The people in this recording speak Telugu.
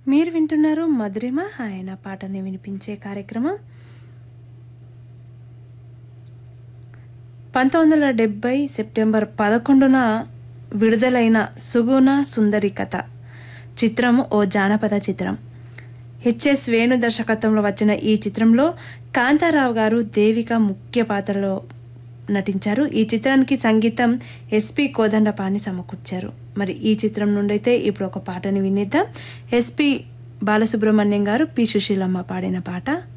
మీరు వింటున్నారు మధురిమ ఆయన పాటని వినిపించే కార్యక్రమం పంతొమ్మిది వందల డెబ్బై సెప్టెంబర్ పదకొండున విడుదలైన సుగుణ సుందరి కథ చిత్రం ఓ జానపద చిత్రం హెచ్ఎస్ వేణు దర్శకత్వంలో వచ్చిన ఈ చిత్రంలో కాంతారావు గారు దేవిక ముఖ్య పాత్రలో నటించారు ఈ చిత్రానికి సంగీతం ఎస్పి కోదండపాని సమకూర్చారు మరి ఈ చిత్రం నుండి అయితే ఇప్పుడు ఒక పాటని వినిద్దాం ఎస్పి బాలసుబ్రహ్మణ్యం గారు పి సుశీలమ్మ పాడిన పాట